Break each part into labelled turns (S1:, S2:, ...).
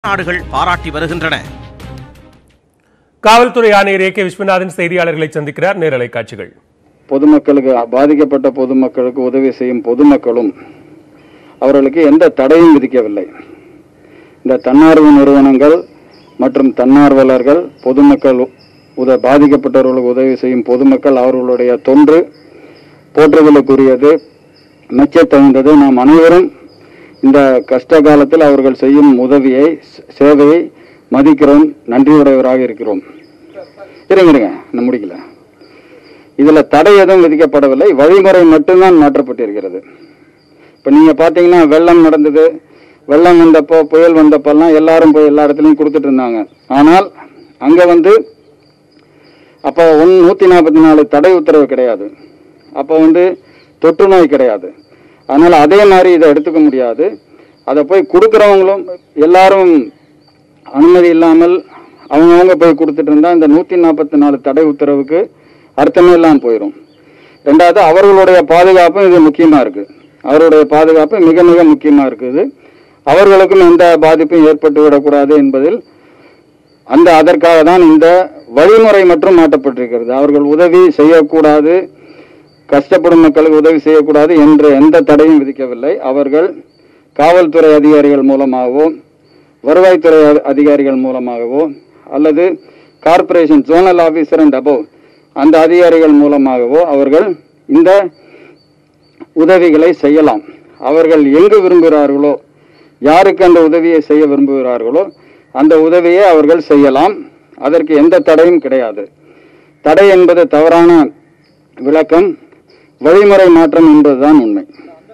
S1: நாடுகள் பாராட்டி வருகின்றன
S2: காவல்துறை ஆணையர் ஏ கே விஸ்வநாதன் செய்தியாளர்களை சந்திக்கிறார் நேரலை காட்சிகள்
S3: பொதுமக்களுக்கு பாதிக்கப்பட்ட பொதுமக்களுக்கு உதவி செய்யும் பொதுமக்களும் அவர்களுக்கு எந்த தடையும் விதிக்கவில்லை இந்த தன்னார்வ நிறுவனங்கள் மற்றும் தன்னார்வலர்கள் பொதுமக்கள் உத பாதிக்கப்பட்டவர்களுக்கு உதவி செய்யும் பொதுமக்கள் அவர்களுடைய தொன்று போற்றுதலுக்குரியது மெச்சத்தகுந்தது நாம் அனைவரும் இந்த கஷ்ட காலத்தில் அவர்கள் செய்யும் உதவியை ச- சேவையை மதிக்கிறோம் நன்றியுடையவராக இருக்கிறோம் இருங்க இருங்க நான் முடிக்கல இதுல தடை எதுவும் விதிக்கப்படவில்லை வழிமுறை மட்டும்தான் மாற்றப்பட்டிருக்கிறது இப்ப நீங்க பாத்தீங்கன்னா வெள்ளம் நடந்தது வெள்ளம் வந்தப்போ புயல் வந்தப்பெல்லாம் எல்லாரும் போய் எல்லா இடத்துலயும் கொடுத்துட்டு இருந்தாங்க ஆனால் அங்க வந்து அப்போ ஒன் நூத்தி நாற்பத்தி நாலு தடை உத்தரவு கிடையாது அப்போ வந்து தொற்று நோய் கிடையாது அதனால அதே மாதிரி இதை எடுத்துக்க முடியாது அதை போய் கொடுக்குறவங்களும் எல்லாரும் அனுமதி இல்லாமல் அவங்கவுங்க போய் கொடுத்துட்டு இருந்தா இந்த நூத்தி நாற்பத்தி நாலு தடை உத்தரவுக்கு அர்த்தமே இல்லாமல் போயிடும் ரெண்டாவது அவர்களுடைய பாதுகாப்பும் இது முக்கியமா இருக்கு அவருடைய பாதுகாப்பு மிக மிக முக்கியமா இருக்குது அவர்களுக்கும் எந்த பாதிப்பும் ஏற்பட்டு விடக்கூடாது என்பதில் அந்த அதற்காக தான் இந்த வழிமுறை மட்டும் மாற்றப்பட்டிருக்கிறது அவர்கள் உதவி செய்யக்கூடாது கஷ்டப்படும் மக்களுக்கு உதவி செய்யக்கூடாது என்று எந்த தடையும் விதிக்கவில்லை அவர்கள் காவல்துறை அதிகாரிகள் மூலமாகவோ வருவாய்த்துறை அ- அதிகாரிகள் மூலமாகவோ அல்லது corporation zonal officer and above அந்த அதிகாரிகள் மூலமாகவோ அவர்கள் இந்த உதவிகளை செய்யலாம் அவர்கள் எங்கு விரும்புகிறார்களோ யாருக்கு அந்த உதவியை செய்ய விரும்புகிறார்களோ அந்த உதவியை அவர்கள் செய்யலாம் அதற்கு எந்த தடையும் கிடையாது தடை என்பது தவறான விளக்கம் வழிமுறை மாற்றம் என்பதுதான் உண்மை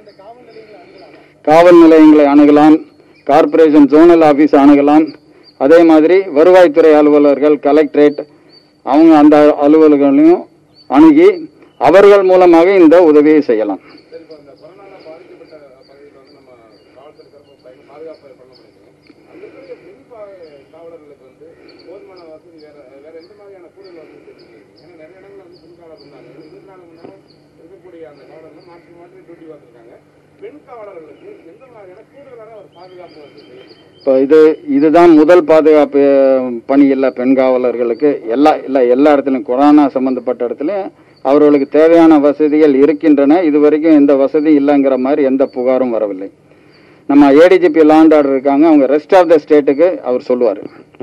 S3: காவல் நிலையங்களை அணுகலாம் கார்ப்பரேஷன் ஜோனல் ஆபீஸ் அணுகலாம் அதே மாதிரி வருவாய்த்துறை அலுவலர்கள் கலெக்டரேட் அவங்க அந்த அலுவலர்களையும் அணுகி அவர்கள் மூலமாக இந்த உதவியை செய்யலாம் இப்போ இது இதுதான் முதல் பாதுகாப்பு அஹ், பணி இல்லை பெண் காவலர்களுக்கு எல்லா இல்லை எல்லா இடத்துலையும் கொரோனா சம்பந்தப்பட்ட இடத்துலையும் அவர்களுக்கு தேவையான வசதிகள் இருக்கின்றன இது வரைக்கும் எந்த வசதி இல்லைங்கிற மாதிரி எந்த புகாரும் வரவில்லை நம்ம ஏடிஜிபி லாண்ட் ஆர்டர் இருக்காங்க அவங்க ரெஸ்ட் ஆஃப் த ஸ்டேட்டுக்கு அவர் சொல்லுவார்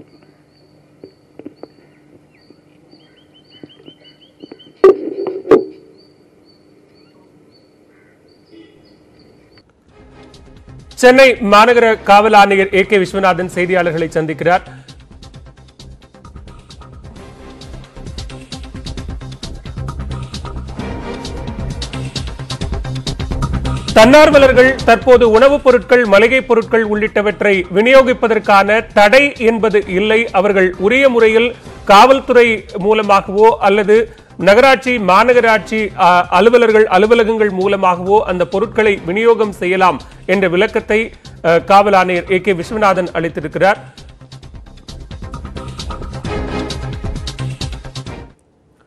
S2: சென்னை மாநகர காவல் ஆணையர் ஏ கே விஸ்வநாதன் செய்தியாளர்களை சந்திக்கிறார் தன்னார்வலர்கள் தற்போது உணவுப் பொருட்கள் மளிகைப் பொருட்கள் உள்ளிட்டவற்றை விநியோகிப்பதற்கான தடை என்பது இல்லை அவர்கள் உரிய முறையில் காவல்துறை மூலமாகவோ அல்லது நகராட்சி மாநகராட்சி அ, அலுவலர்கள் அலுவலகங்கள் மூலமாகவோ அந்த பொருட்களை விநியோகம் செய்யலாம் என்ற விளக்கத்தை அ, காவல் ஆணையர் ஏ கே விஸ்வநாதன் அளித்திருக்கிறார்